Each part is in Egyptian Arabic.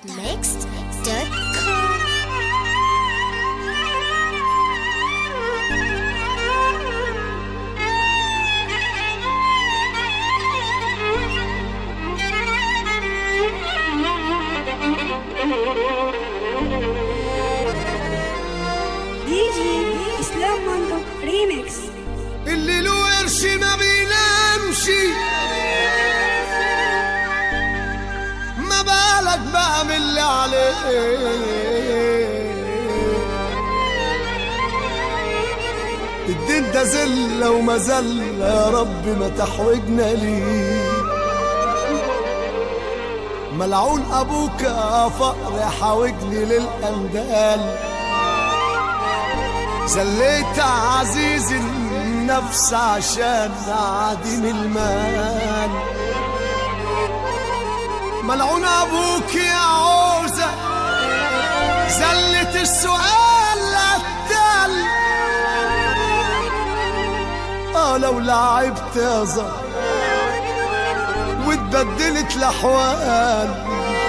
arabmixed.com دي جي اسلام ماندو ريميكس اللي له قرش ما بينامش ما بالك بقى من اللي عليه الدين ده زلة ومذلة يا رب ما تحوجنا ليه ملعون ابوك يا فقر حاوجني للاندال زليت عزيز النفس عشان عديم المال ملعون ابوك يا عوزة زلت السؤال التال اه لو لعبت يا زهر واتبدلت الاحوال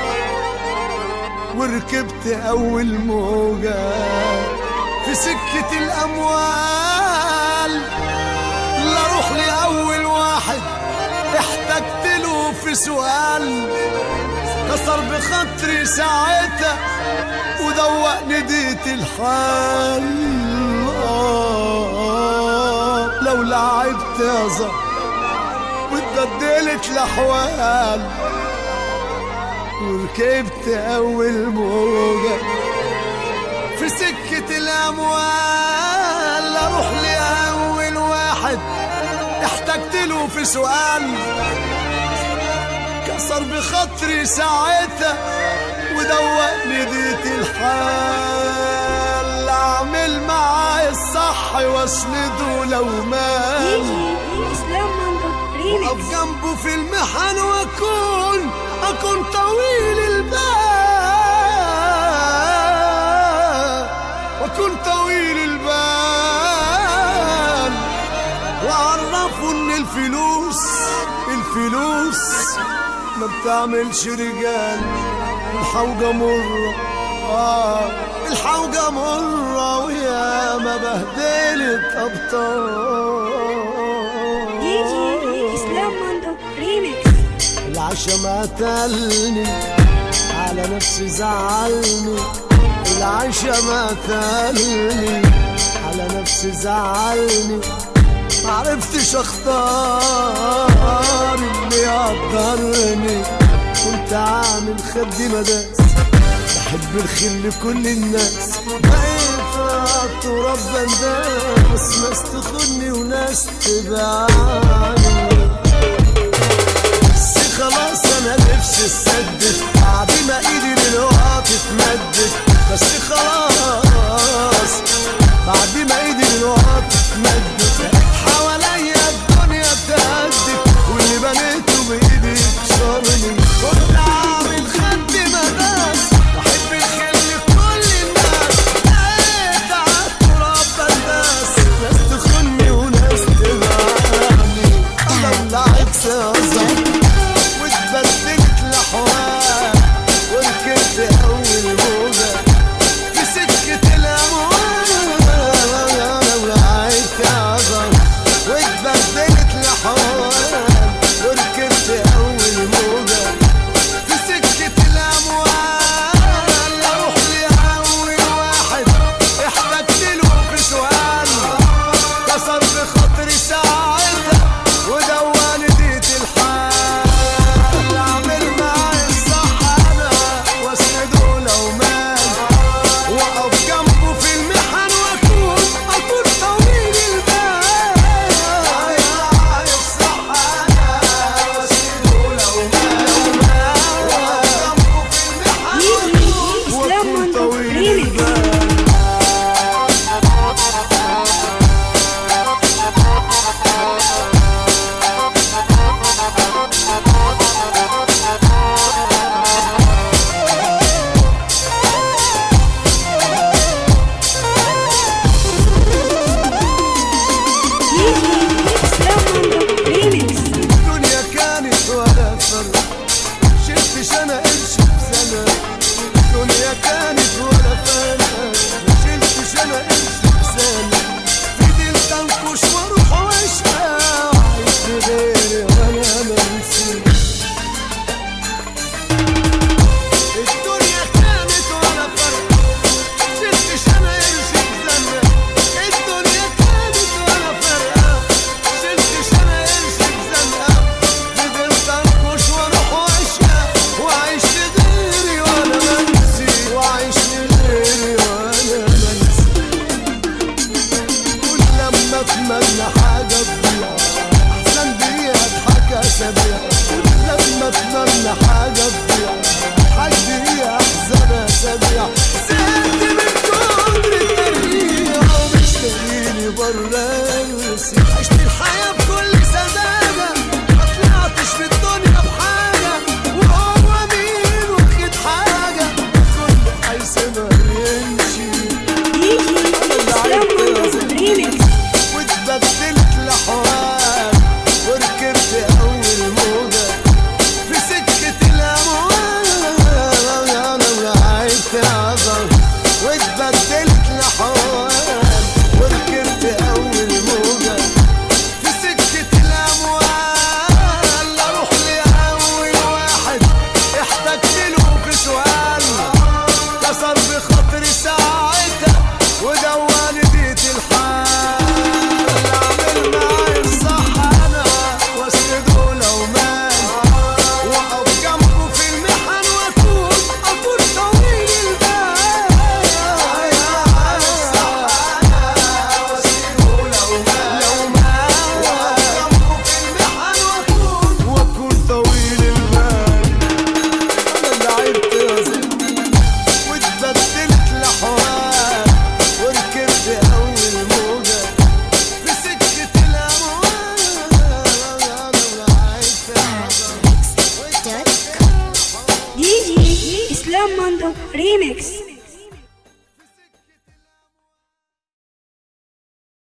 وركبت اول موجه في سكة الأموال لا روح لأول واحد احتجت له في سؤال كسر بخاطري ساعتها ودوق نديت الحال آه لو لعبت يا زهر واتبدلت الأحوال وركبت أول موجة في سكة الأموال أروح لأول واحد احتجت له في سؤال كسر بخاطري ساعتها ودوقني ديت الحال أعمل معاه الصح واسنده لو دي مال جي اسلام ماندو اقف ريميكس جنبه في المحن واكون اكون طويل البال واكون طويل البال واعرفه ان الفلوس الفلوس ما بتعملش رجال الحوجة مرة آه الحوجة مرة ويا ما بهدلت أبطال دي جي اسلام ماندو ريميكس العشا ما تلني على نفسي زعلني العشا ما تلني على نفسي زعلني معرفتش اختار اللي يقدرني كنت عامل خدي مداس بحب الخير لكل الناس بقيت تراب بنداس ناس تخوني وناس تبعني بس خلاص انا نفسي اسدد بعد ما ايدي دلوقتي اتمدد بس خلاص بعد ما ايدي دلوقتي اتمدد حواليا الدنيا تهدد واللي بنيته بايدي يكسرني كنت عامل خد مداس بحب الخير لكل الناس بقيت على التراب بنداس ناس تخوني وناس تبعني انا اللي عكس واتبدلت الاحوال وركبت Mando Remix